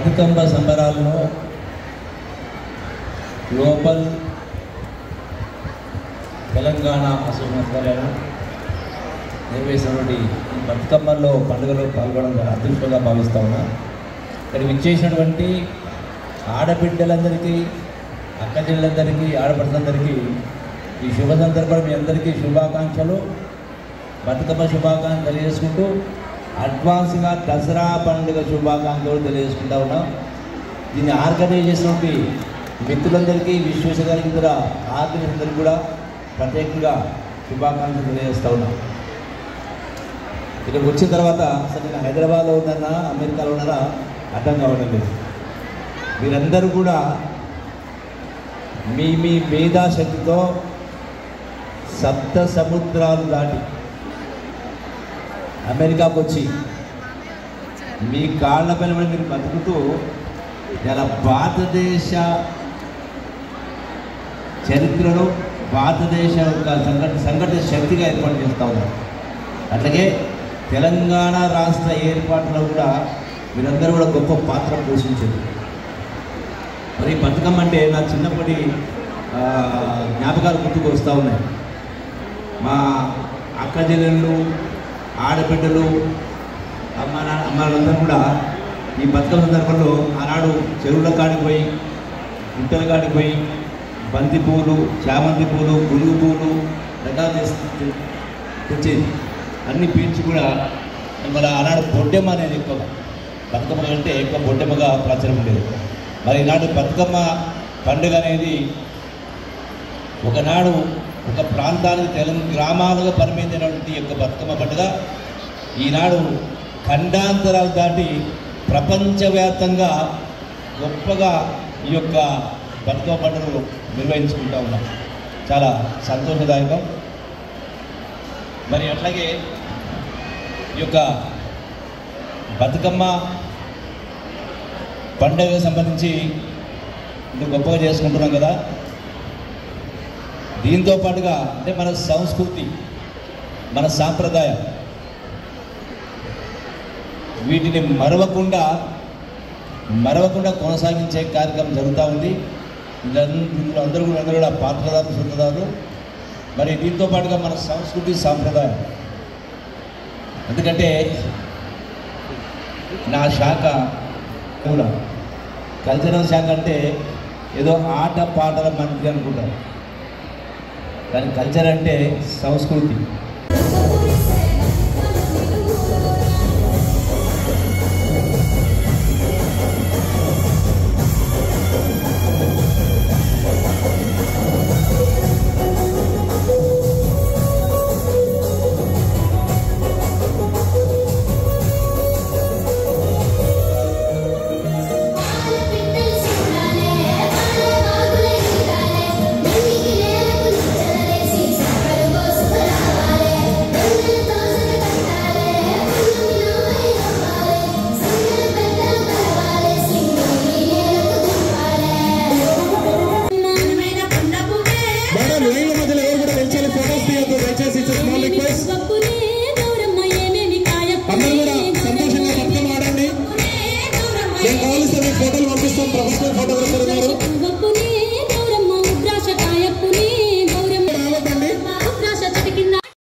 బతుకమ్మ సంబరాలను global Telangana association నిర్వహిస్తున్నటువంటి ఈ బతుకమ్మలో పండుగలో పాల్గొనడం చాలా అదృష్టంగా భావిస్తా ఉన్నా ఇక్కడ విచ్చేసినటువంటి ఆడబిడ్డలందరికీ అక్కచెల్లెలందరికీ ఆడపడులందరికీ ఈ శుభ సందర్భంలో మీ అందరికీ శుభాకాంక్షలు బతుకమ్మ శుభాకాంక్షలు తెలియజేసుకుంటూ అడ్వాన్స్గా దసరా పండుగ శుభాకాంక్షలు తెలియజేసుకుంటా ఉన్నాం దీన్ని ఆర్గనైజ్ చేసినటువంటి మిత్రులందరికీ విశ్వేశ గారికి ఇతర ఆర్గనైజర్లందరికీ కూడా ప్రత్యేకంగా శుభాకాంక్షలు తెలియజేస్తా ఉన్నాం ఇక్కడికి వచ్చిన తర్వాత అసలు నేను హైదరాబాద్లో ఉన్నానా అమెరికాలో ఉన్నారా అర్థం కావడం లేదు మీరందరూ కూడా మీ మీ మేధాశక్తితో సప్త సముద్రాలు దాటి అమెరికాకు వచ్చి మీ కాళ్ళ పైన పడి మీరు బతుకుతూ ఇలా భారతదేశ చరిత్రలో భారతదేశ యొక్క సంఘట సంఘటన శక్తిగా ఏర్పాటు చేస్తూ ఉన్నారు అట్లాగే తెలంగాణ రాష్ట్ర ఏర్పాటులో కూడా మీరందరూ కూడా గొప్ప పాత్ర పోషించారు మరి బతుకమ్మ అంటే నా చిన్నప్పటి ఆ, జ్ఞాపకాలు గుర్తుకు వస్తూ ఉన్నాయి మా అక్క చెల్లెళ్ళు ఆడబిడ్డలు అమ్మ నాన్న అమ్మాళ్ళందరూ కూడా ఈ బతుకమ్మ సందర్భంలో ఆనాడు చెరువుల కాడికి పోయి గుట్టల కాడికి పోయి బంతి పూలు చామంతి పూలు గురుగు పూలు రకాలు తెచ్చి తెచ్చేది అన్ని పీల్చి కూడా మన ఆనాడు బొడ్డెమ్మ అనేది ఎక్కువ బతుకమ్మ కంటే ఎక్కువ బొడ్డెమ్మగా ప్రాచుర్యం ఉండేది మరి ఈనాడు బతుకమ్మ పండుగ అనేది ఒకనాడు ఒక ప్రాంతానికి తెలంగాణ గ్రామాలుగా పరిమితమైనటువంటి యొక్క బతుకమ్మ పండుగ ఈనాడు ఖండాంతరాలు దాటి ప్రపంచవ్యాప్తంగా గొప్పగా ఈ యొక్క బతుకమ్మ పండుగను నిర్వహించుకుంటా ఉన్నాం చాలా సంతోషదాయకం మరి అట్లాగే ఈ యొక్క బతుకమ్మ పండుగకు సంబంధించి ఇంత గొప్పగా చేసుకుంటున్నాం కదా దీంతో పాటుగా అంటే మన సంస్కృతి మన సాంప్రదాయం వీటిని మరవకుండా మరవకుండా కొనసాగించే కార్యక్రమం జరుగుతూ ఉంది ఇదం- ఇందులో అందరూ కూడా అందరూ కూడా పాత్రదారులు సొంతదారులు మరి దీంతో పాటుగా మన సంస్కృతి సాంప్రదాయం ఎందుకంటే నా శాఖ కూడా కల్చరల్ శాఖ అంటే ఏదో ఆట పాటల మంత్రి అనుకుంటారు కానీ కల్చర్ అంటే సంస్కృతి